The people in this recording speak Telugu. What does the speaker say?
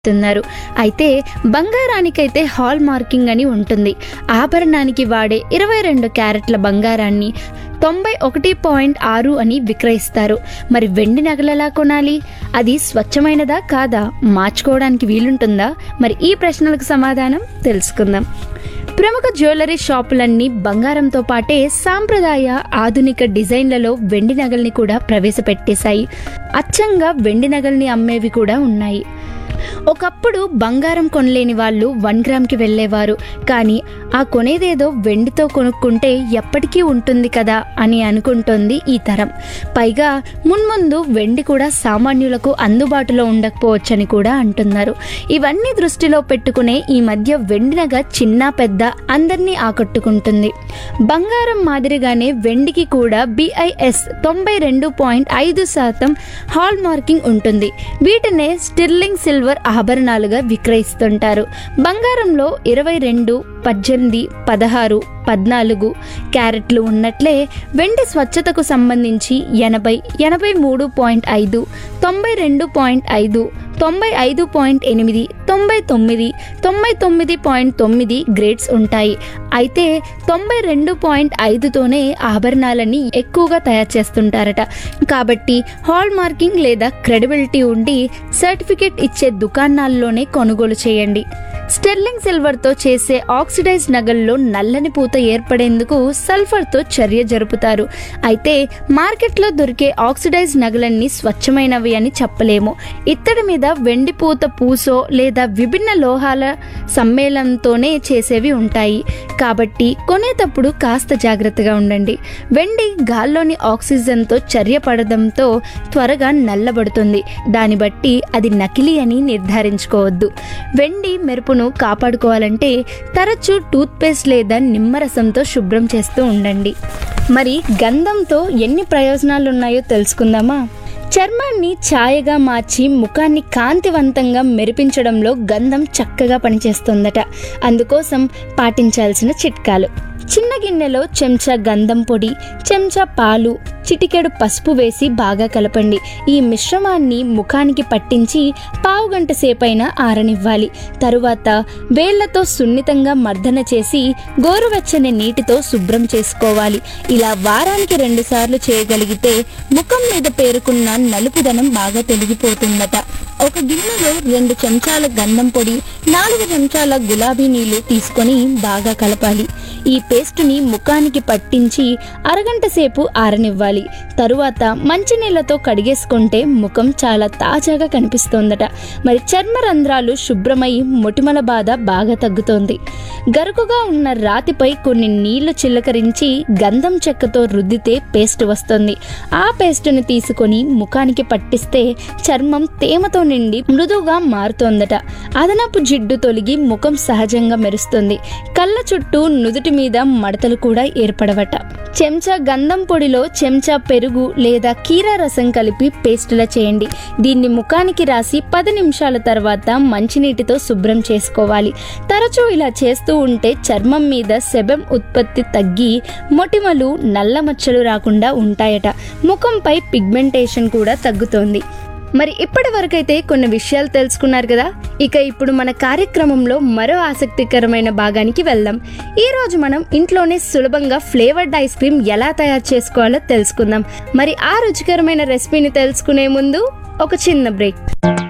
చెప్తున్నారు అయితే బంగారానికైతే హాల్ మార్కింగ్ అని ఉంటుంది ఆభరణానికి వాడే ఇరవై రెండు క్యారెట్ల బంగారాన్ని తొంభై ఒకటి పాయింట్ ఆరు అని విక్రయిస్తారు మరి వెండి నగలు ఎలా కొనాలి అది స్వచ్ఛమైనదా కాదా మార్చుకోవడానికి వీలుంటుందా మరి ఈ ప్రశ్నలకు సమాధానం తెలుసుకుందాం ప్రముఖ జ్యువెలరీ షాపులన్నీ బంగారంతో పాటే సాంప్రదాయ ఆధునిక డిజైన్లలో వెండి నగల్ని కూడా ప్రవేశపెట్టేశాయి అచ్చంగా వెండి నగల్ని అమ్మేవి కూడా ఉన్నాయి ఒకప్పుడు బంగారం కొనలేని వాళ్ళు వన్ గ్రామ్కి వెళ్ళేవారు కానీ ఆ కొనేదేదో వెండితో కొనుక్కుంటే ఎప్పటికీ ఉంటుంది కదా అని అనుకుంటోంది ఈ తరం పైగా మున్ముందు వెండి కూడా సామాన్యులకు అందుబాటులో ఉండకపోవచ్చని కూడా అంటున్నారు ఇవన్నీ దృష్టిలో పెట్టుకునే ఈ మధ్య వెండినగా చిన్న పెద్ద అందరినీ ఆకట్టుకుంటుంది బంగారం మాదిరిగానే వెండికి కూడా బిఐఎస్ తొంభై రెండు పాయింట్ ఐదు శాతం హాల్ మార్కింగ్ ఉంటుంది వీటినే స్టిర్లింగ్ సిల్వర్ ఆభరణాలుగా విక్రయిస్తుంటారు బంగారంలో ఇరవై రెండు పద్దెనిమిది పదహారు పద్నాలుగు క్యారెట్లు ఉన్నట్లే వెండి స్వచ్ఛతకు సంబంధించి ఎనభై ఎనభై మూడు పాయింట్ ఐదు తొంభై రెండు పాయింట్ ఐదు తొంభై ఐదు పాయింట్ ఎనిమిది తొంభై తొమ్మిది తొంభై తొమ్మిది పాయింట్ తొమ్మిది గ్రేడ్స్ ఉంటాయి అయితే తొంభై రెండు పాయింట్ ఐదుతోనే ఆభరణాలని ఎక్కువగా తయారు చేస్తుంటారట కాబట్టి హాల్ మార్కింగ్ లేదా క్రెడిబిలిటీ ఉండి సర్టిఫికేట్ ఇచ్చే దుకాణాల్లోనే కొనుగోలు చేయండి స్టెర్లింగ్ సిల్వర్తో చేసే ఆక్సిడైజ్ నగల్లో నల్లని పూత ఏర్పడేందుకు సల్ఫర్తో చర్య జరుపుతారు అయితే మార్కెట్లో దొరికే ఆక్సిడైజ్ నగలన్నీ స్వచ్ఛమైనవి అని చెప్పలేము ఇత్తడి మీద వెండి పూత పూసో లేదా విభిన్న లోహాల సమ్మేళనంతోనే చేసేవి ఉంటాయి కాబట్టి కొనేటప్పుడు కాస్త జాగ్రత్తగా ఉండండి వెండి గాల్లోని ఆక్సిజన్తో చర్య పడడంతో త్వరగా నల్లబడుతుంది దాన్ని బట్టి అది నకిలీ అని నిర్ధారించుకోవద్దు వెండి మెరుపును కాపాడుకోవాలంటే తరచూ టూత్పేస్ట్ లేదా నిమ్మరసంతో శుభ్రం చేస్తూ ఉండండి మరి గంధంతో ఎన్ని ప్రయోజనాలు ఉన్నాయో తెలుసుకుందామా చర్మాన్ని ఛాయగా మార్చి ముఖాన్ని కాంతివంతంగా మెరిపించడంలో గంధం చక్కగా పనిచేస్తుందట అందుకోసం పాటించాల్సిన చిట్కాలు చిన్న గిన్నెలో చెంచా గంధం పొడి చెంచా పాలు చిటికెడు పసుపు వేసి బాగా కలపండి ఈ మిశ్రమాన్ని ముఖానికి పట్టించి పావు గంట సేపైనా ఆరనివ్వాలి తరువాత వేళ్లతో సున్నితంగా మర్దన చేసి గోరువెచ్చని నీటితో శుభ్రం చేసుకోవాలి ఇలా వారానికి రెండు సార్లు చేయగలిగితే ముఖం మీద పేరుకున్న నలుపుదనం బాగా తొలగిపోతుందట ఒక గిన్నెలో రెండు చెంచాల గంధం పొడి నాలుగు చెంచాల గులాబీ నీళ్లు తీసుకొని బాగా కలపాలి ఈ పేస్టుని ముఖానికి పట్టించి అరగంట సేపు ఆరనివ్వాలి తరువాత మంచినీళ్ళతో కడిగేసుకుంటే ముఖం చాలా తాజాగా కనిపిస్తోందట మరి చర్మ రంధ్రాలు శుభ్రమై మొటిమల బాధ బాగా తగ్గుతోంది గరుకుగా ఉన్న రాతిపై కొన్ని నీళ్లు చిల్లకరించి గంధం చెక్కతో రుద్దితే పేస్ట్ వస్తుంది ఆ పేస్టుని తీసుకొని ముఖానికి పట్టిస్తే చర్మం తేమతో నిండి మృదువుగా మారుతోందట అదనపు జిడ్డు తొలగి ముఖం సహజంగా మెరుస్తుంది కళ్ళ చుట్టూ నుదుటి మీద మడతలు కూడా ఏర్పడవట చెంచా గంధం పొడిలో చెంచా పెరుగు లేదా కీరా రసం కలిపి పేస్టులా చేయండి దీన్ని ముఖానికి రాసి పది నిమిషాల తర్వాత మంచినీటితో శుభ్రం చేసుకోవాలి తరచూ ఇలా చేస్తూ ఉంటే చర్మం మీద సెబం ఉత్పత్తి తగ్గి మొటిమలు నల్ల మచ్చలు రాకుండా ఉంటాయట ముఖంపై పిగ్మెంటేషన్ కూడా తగ్గుతోంది మరి ఇప్పటి వరకైతే కొన్ని విషయాలు తెలుసుకున్నారు కదా ఇక ఇప్పుడు మన కార్యక్రమంలో మరో ఆసక్తికరమైన భాగానికి వెళ్దాం ఈ రోజు మనం ఇంట్లోనే సులభంగా ఫ్లేవర్డ్ ఐస్ క్రీమ్ ఎలా తయారు చేసుకోవాలో తెలుసుకుందాం మరి ఆ రుచికరమైన రెసిపీని తెలుసుకునే ముందు ఒక చిన్న బ్రేక్